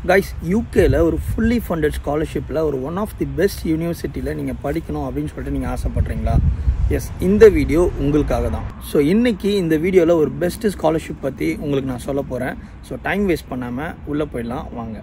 guys யூகேல ஒரு fully funded ஸ்காலர்ஷிப்பில் ஒரு ஒன் ஆஃப் தி பெஸ்ட் யூனிவர்சிட்டியில் நீங்கள் படிக்கணும் அப்படின்னு சொல்லிட்டு நீங்கள் ஆசைப்பட்றீங்களா எஸ் இந்த வீடியோ உங்களுக்காக தான் ஸோ இன்னைக்கு இந்த வீடியோவில் ஒரு பெஸ்ட் ஸ்காலர்ஷிப் பற்றி உங்களுக்கு நான் சொல்ல போகிறேன் ஸோ டைம் வேஸ்ட் பண்ணாமல் உள்ளே போயிடலாம் வாங்க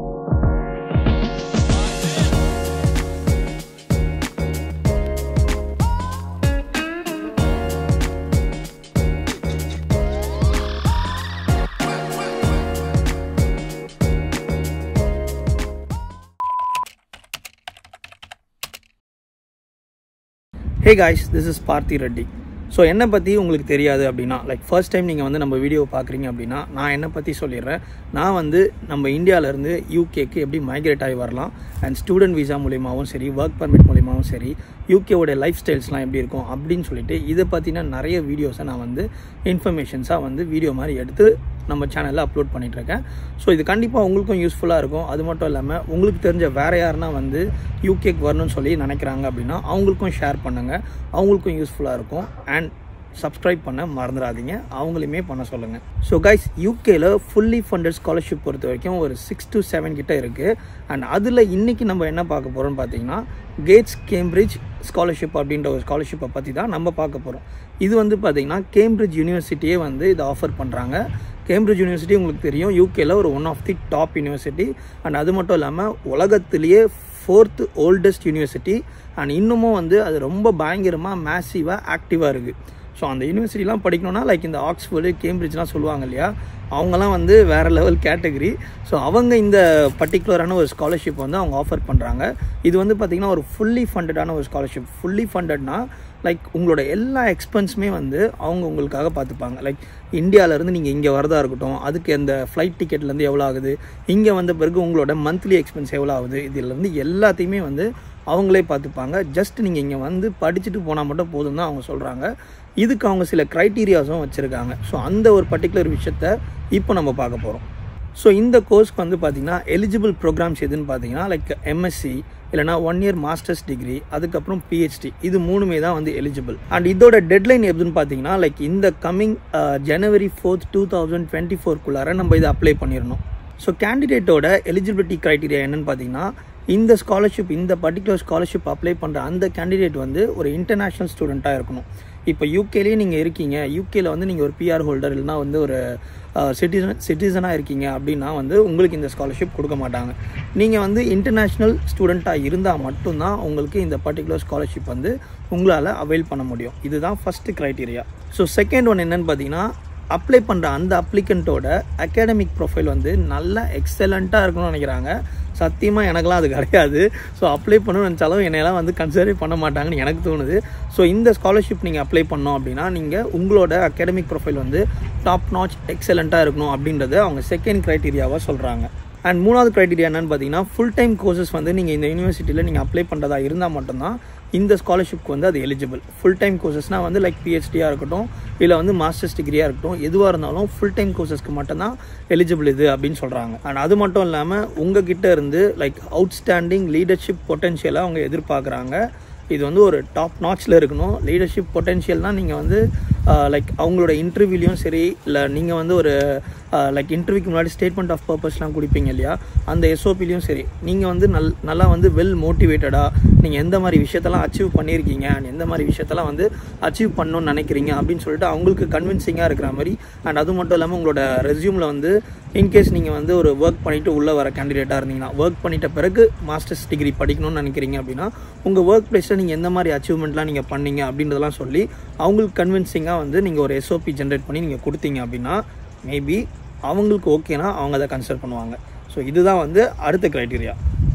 ஹே காய்ஸ் திஸ் இஸ் பார்த்தி ரெட்டி ஸோ என்னை பற்றி உங்களுக்கு தெரியாது அப்படின்னா லைக் ஃபர்ஸ்ட் டைம் நீங்கள் வந்து நம்ம வீடியோ பார்க்குறீங்க அப்படின்னா நான் என்னை பற்றி சொல்லிடுறேன் நான் வந்து நம்ம இந்தியாவிலேருந்து யூகேக்கு எப்படி மைக்ரேட் ஆகி வரலாம் அண்ட் ஸ்டூடெண்ட் விசா மூலியமாகவும் சரி ஒர்க் பர்மிட் மூலியமாகவும் சரி யூகேவோட லைஃப் ஸ்டைல்ஸ்லாம் எப்படி இருக்கும் அப்படின்னு சொல்லிட்டு இதை பற்றின நிறைய வீடியோஸை நான் வந்து இன்ஃபர்மேஷன்ஸாக வந்து வீடியோ மாதிரி எடுத்து நம்ம சேனலில் அப்லோட் பண்ணிகிட்ருக்கேன் ஸோ இது கண்டிப்பாக உங்களுக்கும் யூஸ்ஃபுல்லாக இருக்கும் அது மட்டும் இல்லாமல் உங்களுக்கு தெரிஞ்ச வேறு யாருனா வந்து யூகேக்கு வரணும்னு சொல்லி நினைக்கிறாங்க அப்படின்னா அவங்களுக்கும் ஷேர் பண்ணுங்கள் அவங்களுக்கும் யூஸ்ஃபுல்லாக இருக்கும் அண்ட் சப்ஸ்கிரைப் பண்ண மறந்துடாதீங்க அவங்களையுமே பண்ண சொல்லுங்கள் ஸோ கைஸ் யூகேல ஃபுல்லி ஃபண்டட் ஸ்காலர்ஷிப் பொறுத்த வரைக்கும் ஒரு சிக்ஸ் டு செவன் கிட்ட இருக்குது அண்ட் அதில் இன்றைக்கி நம்ம என்ன பார்க்க போகிறோம்னு பார்த்தீங்கன்னா கேட்ஸ் கேம்பிரிட்ஜ் ஸ்காலர்ஷிப் அப்படின்ற ஒரு ஸ்காலர்ஷிப்பை பற்றி தான் நம்ம பார்க்க போகிறோம் இது வந்து பார்த்திங்கன்னா கேம்பிரிட்ஜ் யூனிவர்சிட்டியே வந்து இதை ஆஃபர் பண்ணுறாங்க கேம்பிரிட்ஜ் யூனிவர்சிட்டி உங்களுக்கு தெரியும் யூகேல ஒரு one of the top university and அது மட்டும் இல்லாமல் உலகத்திலேயே ஃபோர்த்து ஓல்டஸ்ட் யூனிவர்சிட்டி அண்ட் இன்னமும் வந்து அது ரொம்ப பயங்கரமாக மேசிவாக ஆக்டிவாக இருக்குது ஸோ அந்த யூனிவர்சிட்டிலாம் படிக்கணும்னா லைக் இந்த ஆக்ஸ்ஃபோர்டு கேம்பிரிட்ஜ்லாம் சொல்லுவாங்க இல்லையா அவங்கெல்லாம் வந்து வேறு லெவல் கேட்டகரி ஸோ அவங்க இந்த பர்டிகுலரான ஒரு ஸ்காலர்ஷிப் வந்து அவங்க ஆஃபர் பண்ணுறாங்க இது வந்து பார்த்திங்கன்னா ஒரு ஃபுல்லி ஃபண்டடான ஒரு ஸ்காலர்ஷிப் ஃபுல்லி ஃபண்டட்னா லைக் உங்களோட எல்லா எக்ஸ்பென்ஸுமே வந்து அவங்க உங்களுக்காக பார்த்துப்பாங்க லைக் இந்தியாவிலேருந்து நீங்கள் இங்கே வரதா இருக்கட்டும் அதுக்கு அந்த ஃப்ளைட் டிக்கெட்லேருந்து எவ்வளோ ஆகுது இங்கே வந்த பிறகு உங்களோட மந்த்லி எக்ஸ்பென்ஸ் எவ்வளோ ஆகுது இதுலேருந்து எல்லாத்தையுமே வந்து அவங்களே பார்த்துப்பாங்க ஜஸ்ட் நீங்கள் இங்கே வந்து படிச்சுட்டு போனால் மட்டும் போதும் தான் அவங்க சொல்கிறாங்க இதுக்கு அவங்க சில க்ரைட்டீரியாஸும் வச்சுருக்காங்க ஸோ அந்த ஒரு பர்டிகுலர் விஷயத்த இப்போ நம்ம பார்க்க போகிறோம் ஸோ இந்த கோர்ஸ்க்கு வந்து பார்த்திங்கன்னா எலிஜிபிள் ப்ரோக்ராம்ஸ் எதுன்னு பார்த்தீங்கன்னா லைக் எம்எஸ்சி இல்லைனா ஒன் இயர் மாஸ்டர்ஸ் டிகிரி அதுக்கப்புறம் பிஹெச்டி இது மூணுமே தான் வந்து எலிஜிபிள் அண்ட் இதோட டெட்லைன் எதுன்னு பார்த்தீங்கன்னா லைக் இந்த coming January fourth two thousand twenty ஃபோர்க்குள்ளார நம்ம இதை அப்ளை பண்ணிடணும் ஸோ கேண்டிடேட்டோட எலிஜிபிலிட்டி க்ரைட்டீரியா என்னன்னு பார்த்தீங்கன்னா இந்த ஸ்காலர்ஷிப் இந்த பர்டிகுலர் ஸ்காலர்ஷிப் அப்ளை பண்ணுற அந்த கேண்டிடேட் வந்து ஒரு இன்டர்நேஷ்னல் ஸ்டூடெண்ட்டாக இருக்கணும் இப்போ யூகேலேயே நீங்கள் இருக்கீங்க யூகேல வந்து நீங்கள் ஒரு பிஆர் ஹோல்டர் இல்லைனா வந்து ஒரு சிட்டிசன் சிட்டிசனாக இருக்கீங்க அப்படின்னா வந்து உங்களுக்கு இந்த ஸ்காலர்ஷிப் கொடுக்க மாட்டாங்க நீங்கள் வந்து இன்டர்நேஷ்னல் ஸ்டூடெண்ட்டாக இருந்தால் மட்டும்தான் உங்களுக்கு இந்த பர்டிகுலர் ஸ்காலர்ஷிப் வந்து உங்களால் அவைல் பண்ண முடியும் இதுதான் first criteria so second one என்னென்னு பார்த்தீங்கன்னா அப்ளை பண்ணுற அந்த அப்ளிகண்ட்டோட அகாடமிக் ப்ரொஃபைல் வந்து நல்லா எக்ஸலண்ட்டாக இருக்கணும்னு நினைக்கிறாங்க சத்தியமாக எனக்குலாம் அது கிடையாது ஸோ அப்ளை பண்ணணும்னு நினச்சாலும் என்னையெல்லாம் வந்து கன்சிடரே பண்ண மாட்டாங்கன்னு எனக்கு தோணுது ஸோ இந்த ஸ்காலர்ஷிப் நீங்கள் அப்ளை பண்ணோம் அப்படின்னா நீங்கள் உங்களோட அகாடமிக் ப்ரொஃபைல் வந்து டாப் நாச் எக்ஸலண்ட்டாக இருக்கணும் அப்படின்றத அவங்க செகண்ட் க்ரைட்டீரியாவாக சொல்கிறாங்க அண்ட் மூணாவது க்ரைட்டீரியா என்னன்னு பார்த்தீங்கன்னா ஃபுல் டைம் கோர்சஸ் வந்து நீங்கள் இந்த யூனிவர்சிட்டியில் நீங்கள் அப்ளை பண்ணுறதா இருந்தால் மட்டும்தான் இந்த ஸ்காலர்ஷிப்க்கு வந்து அது எலிஜிபிள் ஃபுல் டைம் கோர்சஸ்னால் வந்து லைக் பிஹெச்டியாக இருக்கட்டும் இல்லை வந்து மாஸ்டர்ஸ் டிகிரியாக இருக்கட்டும் எதுவாக இருந்தாலும் ஃபுல் டைம் கோர்சஸ்க்கு மட்டும்தான் எலிஜிபிள் இது அப்படின்னு சொல்கிறாங்க அண்ட் அது மட்டும் இல்லாமல் உங்ககிட்ட இருந்து லைக் அவுட்ஸ்டாண்டிங் லீடர்ஷிப் பொட்டென்ஷியலாக அவங்க எதிர்பார்க்குறாங்க இது வந்து ஒரு டாப் நாட்ச்சில் இருக்கணும் லீடர்ஷிப் பொட்டென்ஷியல்னால் நீங்கள் வந்து லைக் அவங்களோட இன்டர்வியூலையும் சரி இல்லை நீங்கள் வந்து ஒரு லைக் இன்டர்வியூக்கு முன்னாடி ஸ்டேட்மெண்ட் ஆஃப் பர்பஸ்லாம் கொடுப்பீங்க இல்லையா அந்த எஸ்ஓபிலையும் சரி நீங்கள் வந்து நல் நல்லா வந்து வெல் மோட்டிவேட்டடாக நீங்கள் எந்த மாதிரி விஷயத்தெல்லாம் அச்சீவ் பண்ணியிருக்கீங்க அண்ட் எந்த மாதிரி விஷயத்தெல்லாம் வந்து அச்சீவ் பண்ணணும்னு நினைக்கிறீங்க அப்படின்னு சொல்லிட்டு அவங்களுக்கு கன்வின்சிங்காக இருக்கிற மாதிரி அண்ட் அது மட்டும் இல்லாமல் உங்களோட ரெஸ்யூமில் வந்து இன்கேஸ் நீங்கள் வந்து ஒரு ஒர்க் பண்ணிவிட்டு உள்ளே வர கேண்டிடேட்டாக இருந்தீங்கன்னா ஒர்க் பண்ணிட்ட பிறகு மாஸ்டர்ஸ் டிகிரி படிக்கணும்னு நினைக்கிறீங்க அப்படின்னா உங்கள் ஒர்க் பிளேஸில் நீங்கள் எந்த மாதிரி அச்சீவ்மெண்ட்லாம் நீங்கள் பண்ணீங்க அப்படின்றதெல்லாம் சொல்லி அவங்களுக்கு கன்வின்சிங்காக வந்து நீங்கள் ஒரு எஸ்ஓபி ஜென்ரேட் பண்ணி நீங்கள் கொடுத்தீங்க அப்படின்னா மேபி அவங்களுக்கு ஓகேனா அவங்க அதை கன்சிடர் பண்ணுவாங்க ஸோ இதுதான் வந்து அடுத்த க்ரைட்டீரியா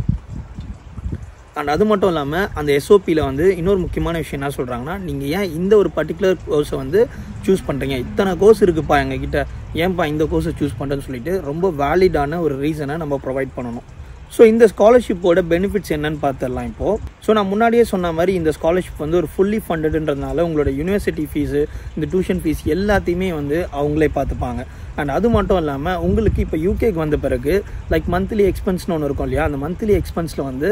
அண்ட் அது மட்டும் இல்லாமல் அந்த எஸ்ஓபியில் வந்து இன்னொரு முக்கியமான விஷயம் என்ன சொல்கிறாங்கன்னா நீங்கள் ஏன் இந்த ஒரு பர்டிகுலர் கோர்ஸை வந்து சூஸ் பண்ணுறீங்க இத்தனை கோர்ஸ் இருக்குப்பா எங்ககிட்ட ஏன்ப்பா இந்த கோர்ஸை சூஸ் பண்ணுறேன்னு சொல்லிட்டு ரொம்ப வேலிடான ஒரு ரீசனை நம்ம ப்ரொவைட் பண்ணணும் ஸோ இந்த ஸ்காலர்ஷிப்போட பெனிஃபிட்ஸ் என்னன்னு பார்த்துடலாம் இப்போது ஸோ நான் முன்னாடியே சொன்ன மாதிரி இந்த ஸ்காலர்ஷிப் வந்து ஒரு ஃபுல்லி ஃபண்டடுன்றதுனால உங்களோட யூனிவர்சிட்டி ஃபீஸு இந்த டியூஷன் ஃபீஸ் எல்லாத்தையுமே வந்து அவங்களே பார்த்துப்பாங்க அண்ட் அது மட்டும் இல்லாமல் உங்களுக்கு இப்போ யூகேக்கு வந்த பிறகு லைக் மந்த்லி எக்ஸ்பென்ஸ்னு ஒன்று இருக்கும் இல்லையா அந்த மந்த்லி எக்ஸ்பென்ஸில் வந்து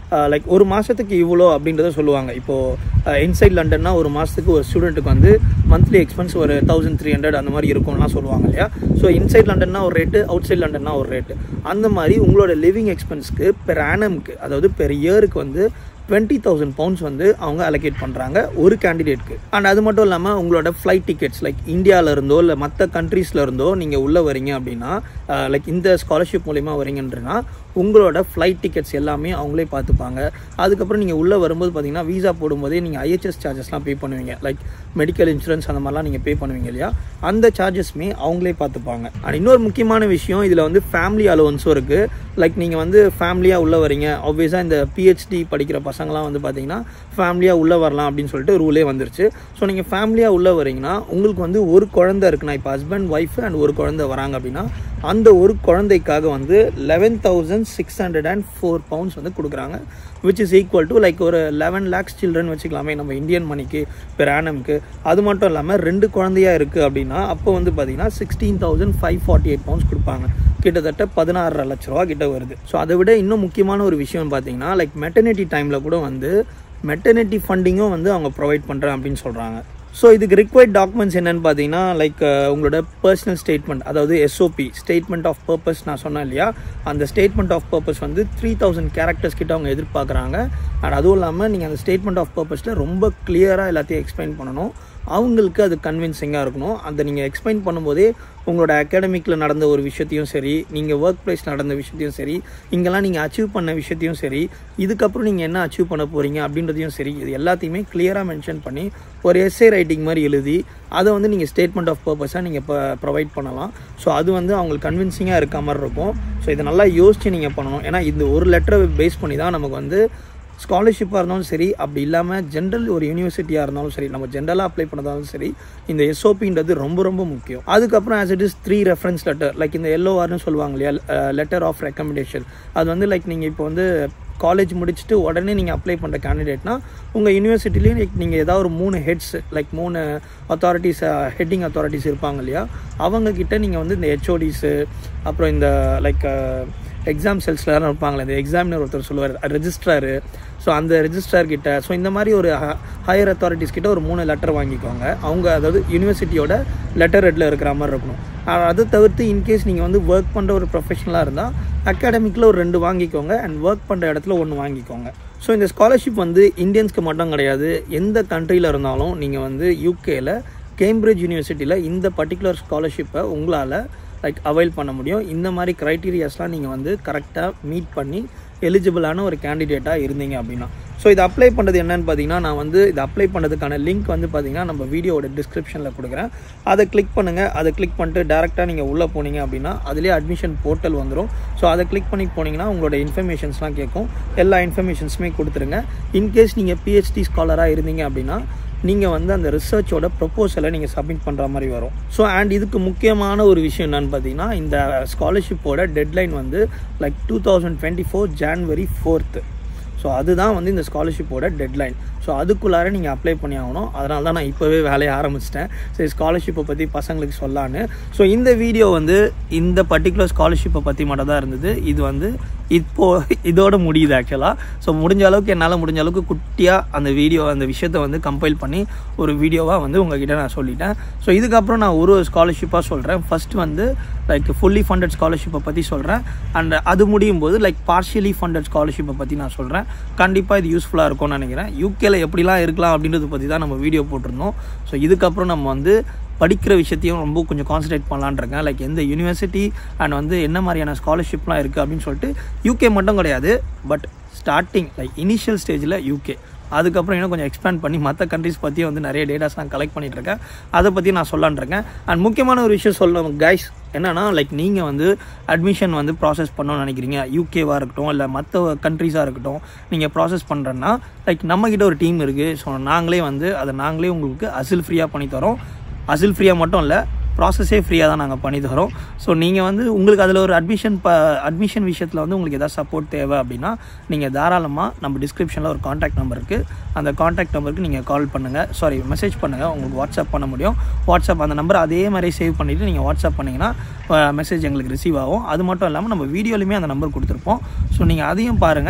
லைக் ஒரு மாதத்துக்கு இவ்வளோ அப்படின்றத சொல்லுவாங்க இப்போது இன்சைட் லண்டன்னா ஒரு மாதத்துக்கு ஒரு ஸ்டூடெண்ட்டுக்கு வந்து மந்த்லி எக்ஸ்பென்ஸ் ஒரு தௌசண்ட் த்ரீ ஹண்ட்ரட் அந்த மாதிரி இருக்கும்லாம் சொல்லுவாங்க இல்லையா ஸோ இன்சைட் லண்டன்னா ஒரு ரேட்டு அவுட் சைட் லண்டன்னா ஒரு ரேட்டு அந்த மாதிரி உங்களோட லிவிங் எக்ஸ்பென்ஸ்க்கு பெர் ஆனம்க்கு அதாவது பெர் இயருக்கு வந்து டுவெண்ட்டி தௌசண்ட் பவுண்ட்ஸ் வந்து அவங்க அலோகேட் பண்ணுறாங்க ஒரு கேண்டிடேட்க்கு அண்ட் அது மட்டும் இல்லாமல் உங்களோட ஃப்ளைட் டிக்கெட்ஸ் லைக் இந்தியாவில் இருந்தோ இல்லை மற்ற கண்ட்ரீஸில் இருந்தோ நீங்கள் உள்ளே வரீங்க அப்படின்னா லைக் இந்த ஸ்காலர்ஷிப் மூலிமா வரீங்கன்றனா உங்களோட ஃப்ளைட் டிக்கெட்ஸ் எல்லாமே அவங்களே பார்த்துப்பாங்க அதுக்கப்புறம் நீங்கள் உள்ளே வரும்போது பார்த்தீங்கன்னா வீசா போடும்போதே நீங்கள் ஐஹெச்எஸ் சார்ஜஸ்லாம் பே பண்ணுவீங்க லைக் மெடிக்கல் இன்சூரன்ஸ் அந்த மாதிரிலாம் நீங்கள் பே பண்ணுவீங்க இல்லையா அந்த சார்ஜஸ்மே அவங்களே பார்த்துப்பாங்க அண்ட் இன்னொரு முக்கியமான விஷயம் இதில் வந்து ஃபேமிலி அலோவன்ஸும் இருக்குது லைக் நீங்கள் வந்து ஃபேமிலியாக உள்ளே வரீங்க ஆப்வியஸாக இந்த பிஹெச்டி படிக்கிற பசங்களாம் வந்து பார்த்தீங்கன்னா ஃபேமிலியாக உள்ளே வரலாம் அப்படின்னு சொல்லிட்டு ரூலே வந்துருச்சு ஸோ நீங்கள் ஃபேமிலியாக உள்ளே வரீங்கன்னா உங்களுக்கு வந்து ஒரு குழந்தை இருக்குன்னா இப்போ ஹஸ்பண்ட் ஒய்ஃப் அண்ட் ஒரு குழந்தை வராங்க அப்படின்னா அந்த ஒரு குழந்தைக்காக வந்து eleven thousand six hundred and four pounds வந்து கொடுக்குறாங்க which is equal to like ஒரு லெவன் லேக்ஸ் சில்ட்ரன் வச்சுக்கலாமே நம்ம இந்தியன் மணிக்கு பெர் ஆனம்க்கு அது மட்டும் இல்லாமல் ரெண்டு குழந்தையா இருக்குது அப்படின்னா அப்போ வந்து பார்த்தீங்கன்னா sixteen thousand five forty eight pounds கொடுப்பாங்க கிட்டத்தட்ட பதினாறரை லட்ச ரூபா கிட்ட வருது ஸோ அதை விட இன்னும் முக்கியமான ஒரு விஷயம் பார்த்தீங்கன்னா லைக் மெட்டர்னிட்டி டைமில் கூட வந்து மெட்டர்னிட்டி ஃபண்டிங்கும் வந்து அவங்க ப்ரொவைட் பண்ணுறேன் அப்படின்னு சொல்கிறாங்க ஸோ இதுக்கு ரிக்வயர்ட் டாக்குமெண்ட்ஸ் என்னன்னு பார்த்தீங்கன்னா லைக் உங்களோட பர்சனல் ஸ்டேட்மெண்ட் அதாவது எஸ்ஓபி ஸ்டேட்மெண்ட் ஆஃப் பர்பஸ் நான் சொன்னேன் இல்லையா அந்த ஸ்டேட்மெண்ட் ஆஃப் பர்பஸ் வந்து த்ரீ தௌசண்ட் கேரக்டர்ஸ் கிட்ட அவங்க எதிர்பார்க்குறாங்க அண்ட் அதுவும் இல்லாமல் நீங்கள் அந்த ஸ்டேட்மெண்ட் ஆஃப் பர்பஸில் ரொம்ப கிளியராக எல்லாத்தையும் எக்ஸ்பிளைன் பண்ணணும் அவங்களுக்கு அது கன்வின்சிங்காக இருக்கணும் அந்த நீங்கள் எக்ஸ்பிளைன் பண்ணும்போதே உங்களோட அகாடமிக்கில் நடந்த ஒரு விஷயத்தையும் சரி நீங்கள் ஒர்க் பிளேஸ் நடந்த விஷயத்தையும் சரி இங்கெல்லாம் நீங்கள் அச்சீவ் பண்ண விஷயத்தையும் சரி இதுக்கப்புறம் நீங்கள் என்ன அச்சீவ் பண்ண போகிறீங்க அப்படின்றதையும் சரி இது எல்லாத்தையுமே கிளியராக மென்ஷன் பண்ணி ஒரு எஸ்ஏ ரைட்டிங் மாதிரி எழுதி அதை வந்து நீங்கள் ஸ்டேட்மெண்ட் ஆஃப் பர்பஸாக நீங்கள் இப்போ ப்ரொவைட் பண்ணலாம் ஸோ அது வந்து அவங்களுக்கு கன்வின்சிங்காக இருக்க மாதிரி இருக்கும் ஸோ இதை நல்லா யோசித்து நீங்கள் பண்ணணும் ஏன்னா இந்த ஒரு லெட்டரை பேஸ் பண்ணி தான் நமக்கு வந்து ஸ்காலர்ஷிப்பாக இருந்தாலும் சரி அப்படி இல்லாமல் ஜென்ரல் ஒரு யூனிவர்சிட்டியாக இருந்தாலும் சரி நம்ம ஜென்ரலாக அப்ளை பண்ணதாலும் சரி இந்த எஸ்ஓபின்றது ரொம்ப ரொம்ப முக்கியம் அதுக்கப்புறம் as it is three reference letter like இந்த எல்ஓஆர்னு சொல்லுவாங்க இல்லையா லெட்டர் ஆஃப் ரெக்கமெண்டேஷன் அது வந்து லைக் நீங்கள் இப்போ வந்து காலேஜ் முடிச்சுட்டு உடனே நீங்கள் அப்ளை பண்ணுற கேண்டிடேட்னா உங்கள் யூனிவர்சிட்டிலேயும் லைக் நீங்கள் ஏதாவது ஒரு மூணு ஹெட்ஸ் லைக் மூணு அத்தாரிட்டிஸ் ஹெட்டிங் அத்தாரிட்டிஸ் இருப்பாங்க இல்லையா அவங்கக்கிட்ட நீங்கள் வந்து இந்த ஹெச்ஓடிஸு அப்புறம் இந்த லைக் எக்ஸாம் செல்ஸ்லாம் இருப்பாங்களே இந்த எக்ஸாமினர் ஒருத்தர் சொல்லுவார் ரெஜிஸ்ட்ராரு ஸோ அந்த ரெஜிஸ்ட்ரார் கிட்ட ஸோ இந்த மாதிரி ஒரு ஹையர் அத்தாரிட்டிஸ் கிட்ட ஒரு மூணு லெட்டர் வாங்கிக்கோங்க அவங்க அதாவது யூனிவர்சிட்டியோட லெட்டர் ஹெட்டில் இருக்கிற மாதிரி இருக்கணும் அதை தவிர்த்து இன்கேஸ் நீங்கள் வந்து ஒர்க் பண்ணுற ஒரு ப்ரொஃபஷனலாக இருந்தால் அகாடமிக்கில் ஒரு ரெண்டு வாங்கிக்கோங்க அண்ட் ஒர்க் பண்ணுற இடத்துல ஒன்று வாங்கிக்கோங்க ஸோ இந்த ஸ்காலர்ஷிப் வந்து இந்தியன்ஸ்க்கு மட்டும் கிடையாது எந்த கண்ட்ரியில் இருந்தாலும் நீங்கள் வந்து யூகேல கேம்பிரிட்ஜ் யூனிவர்சிட்டியில் இந்த பர்டிகுலர் ஸ்காலர்ஷிப்பை உங்களால் லைக் அவைல் பண்ண முடியும் இந்த மாதிரி க்ரைட்டீரியாஸ்லாம் நீங்கள் வந்து கரெக்டாக மீட் பண்ணி எலிஜிபிளான ஒரு கேண்டிடேட்டாக இருந்தீங்க அப்படின்னா ஸோ இதை அப்ளை பண்ணுறது என்னன்னு பார்த்தீங்கன்னா நான் வந்து இதை அப்ளை பண்ணுறதுக்கான லிங்க் வந்து பார்த்தீங்கன்னா நம்ம வீடியோட டிஸ்கிரிப்ஷனில் கொடுக்குறேன் அதை கிளிக் பண்ணுங்கள் அதை கிளிக் பண்ணிட்டு டேரெக்டாக நீங்கள் உள்ளே போனீங்க அப்படின்னா அதிலே அட்மிஷன் போர்ட்டல் வந்துடும் ஸோ அதை கிளிக் பண்ணி போனீங்கன்னா உங்களோட இன்ஃபர்மேஷன்ஸ்லாம் கேட்கும் எல்லா இன்ஃபர்மேஷன்ஸுமே கொடுத்துருங்க இன்கேஸ் நீங்கள் பிஹெச்டி ஸ்காலராக இருந்தீங்க அப்படின்னா நீங்கள் வந்து அந்த ரிசர்ச்சோட ப்ரொப்போசலை நீங்கள் சப்மிட் பண்ணுற மாதிரி வரும் ஸோ அண்ட் இதுக்கு முக்கியமான ஒரு விஷயம் என்னன்னு பார்த்தீங்கன்னா இந்த ஸ்காலர்ஷிப்போட டெட்லைன் வந்து like two thousand twenty four January fourth so அதுதான் வந்து இந்த ஸ்காலர்ஷிப்போட டெட்லைன் ஸோ அதுக்குள்ளார நீங்கள் அப்ளை பண்ணி ஆகணும் அதனால தான் நான் இப்போவே வேலையை ஆரம்பிச்சிட்டேன் சரி ஸ்காலர்ஷிப்பை பற்றி பசங்களுக்கு சொல்லான்னு ஸோ இந்த வீடியோ வந்து இந்த பர்டிகுலர் ஸ்காலர்ஷிப்பை பற்றி மட்டும் தான் இருந்தது இது வந்து இப்போ இதோட முடியுது ஆக்சுவலாக ஸோ முடிஞ்ச அளவுக்கு என்னால் முடிஞ்ச அளவுக்கு குட்டியாக அந்த வீடியோ அந்த விஷயத்தை வந்து கம்பைல் பண்ணி ஒரு வீடியோவாக வந்து உங்ககிட்ட நான் சொல்லிட்டேன் ஸோ இதுக்கப்புறம் நான் ஒரு ஸ்காலர்ஷிப்பாக சொல்கிறேன் ஃபர்ஸ்ட் வந்து லைக் ஃபுல்லி ஃபண்டட் ஸ்காலர்ஷிப்பை பற்றி சொல்கிறேன் அண்ட் அது முடியும் போது லைக் பார்ஷியலி ஃபண்டட் ஸ்காலர்ஷிப்பை பற்றி நான் சொல்கிறேன் கண்டிப்பாக இது யூஸ்ஃபுல்லாக இருக்கும்னு நினைக்கிறேன் யூகேல எப்படிலாம் இருக்கலாம் அப்படின்றத பற்றி தான் நம்ம வீடியோ போட்டிருந்தோம் ஸோ இதுக்கப்புறம் நம்ம வந்து படிக்கிற விஷயத்தையும் ரொம்ப கொஞ்சம் கான்சன்ட்ரேட் பண்ணலான் இருக்கேன் லைக் எந்த யூனிவர்சிட்டி அண்ட் வந்து என்ன மாதிரியான ஸ்காலர்ஷிப்லாம் இருக்குது அப்படின்னு சொல்லிட்டு யூகே மட்டும் கிடையாது பட் ஸ்டார்டிங் லைக் இனிஷியல் ஸ்டேஜில் யூகே அதுக்கப்புறம் இன்னும் கொஞ்சம் எக்ஸ்பேண்ட் பண்ணி மற்ற கண்ட்ரிஸ் பற்றியும் வந்து நிறைய டேட்டாஸ் நான் கலெக்ட் பண்ணிட்டு இருக்கேன் அதை பற்றி நான் சொல்லான் இருக்கேன் அண்ட் முக்கியமான ஒரு விஷயம் சொல்ல கைஸ் என்னன்னா லைக் நீங்கள் வந்து அட்மிஷன் வந்து ப்ராசஸ் பண்ணணும்னு நினைக்கிறீங்க யூகேவாக இருக்கட்டும் இல்லை மற்ற கண்ட்ரிஸாக இருக்கட்டும் நீங்கள் ப்ராசஸ் பண்ணுறேன்னா லைக் நம்மக்கிட்ட ஒரு டீம் இருக்குது ஸோ நாங்களே வந்து அதை நாங்களே உங்களுக்கு அசில் ஃப்ரீயாக பண்ணி தரோம் அசில் ஃப்ரீயாக மட்டும் இல்லை ப்ராசஸே ஃப்ரீயாக தான் நாங்கள் பண்ணி தரோம் ஸோ நீங்கள் வந்து உங்களுக்கு அதில் ஒரு அட்மிஷன் ப அட்மிஷன் விஷயத்தில் வந்து உங்களுக்கு எதாவது சப்போர்ட் தேவை அப்படின்னா நீங்கள் தாராளமாக நம்ம டிஸ்கிரிப்ஷனில் ஒரு காண்டாக்ட் நம்பர் இருக்குது அந்த காண்டாக்ட் நம்பருக்கு நீங்கள் கால் பண்ணுங்கள் சாரி மெசேஜ் பண்ணுங்கள் உங்களுக்கு வாட்ஸ்அப் பண்ண முடியும் வாட்ஸ்அப் அந்த நம்பர் அதே மாதிரி சேவ் பண்ணிவிட்டு நீங்கள் வாட்ஸ்அப் பண்ணிங்கன்னா மெசேஜ் எங்களுக்கு ரிசீவ் ஆகும் அது மட்டும் இல்லாமல் நம்ம வீடியோலையுமே அந்த நம்பர் கொடுத்துருப்போம் ஸோ நீங்கள் அதையும் பாருங்கள்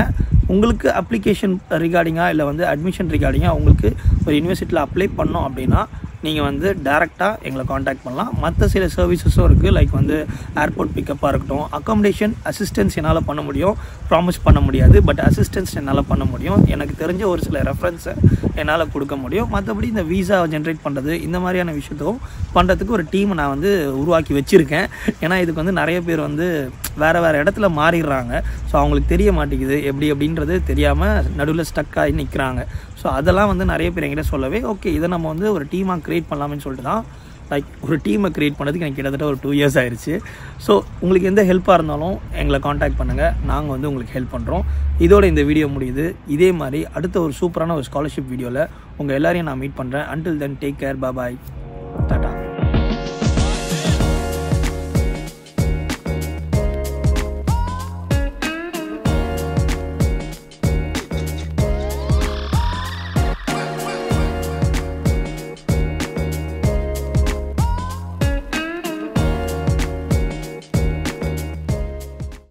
உங்களுக்கு அப்ளிகேஷன் ரிகார்டிங்காக இல்லை வந்து அட்மிஷன் ரிகார்டிங்காக உங்களுக்கு ஒரு யூனிவர்சிட்டியில் அப்ளை பண்ணோம் அப்படின்னா நீங்கள் வந்து டேரெக்டாக எங்களை காண்டாக்ட் பண்ணலாம் மற்ற சில சர்வீசஸும் இருக்குது லைக் வந்து ஏர்போர்ட் பிக்கப்பாக இருக்கட்டும் அக்காமடேஷன் அசிஸ்டன்ஸ் என்னால் பண்ண முடியும் ப்ராமிஸ் பண்ண முடியாது பட் அசிஸ்டன்ஸ் என்னால் பண்ண முடியும் எனக்கு தெரிஞ்ச ஒரு சில ரெஃபரன்ஸை என்னால் கொடுக்க முடியும் மற்றபடி இந்த வீசா ஜென்ரேட் பண்ணுறது இந்த மாதிரியான விஷயத்தும் பண்ணுறதுக்கு ஒரு டீமை நான் வந்து உருவாக்கி வச்சுருக்கேன் ஏன்னா இதுக்கு வந்து நிறைய பேர் வந்து வேறு வேறு இடத்துல மாறிடுறாங்க ஸோ அவங்களுக்கு தெரிய மாட்டேங்குது எப்படி அப்படின்றது தெரியாமல் நடுவில் ஸ்டக் ஆகி நிற்கிறாங்க ஸோ அதெல்லாம் வந்து நிறைய பேர் என்கிட்ட சொல்லவே ஓகே இதை நம்ம வந்து ஒரு டீமாக க்ரியேட் பண்ணலாம்னு சொல்லிட்டு தான் லைக் ஒரு டீமை க்ரியேட் பண்ணதுக்கு எனக்கு கிட்டத்தட்ட ஒரு டூ இயர்ஸ் ஆயிடுச்சு ஸோ உங்களுக்கு எந்த ஹெல்ப்பாக இருந்தாலும் எங்களை காண்டாக்ட் பண்ணுங்கள் நாங்கள் வந்து உங்களுக்கு ஹெல்ப் பண்ணுறோம் இதோட இந்த வீடியோ முடியுது இதே மாதிரி அடுத்த ஒரு சூப்பரான ஒரு ஸ்காலர்ஷிப் வீடியோவில் உங்கள் எல்லாரையும் நான் மீட் பண்ணுறேன் அன்டில் தென் டேக் கேர் பாய்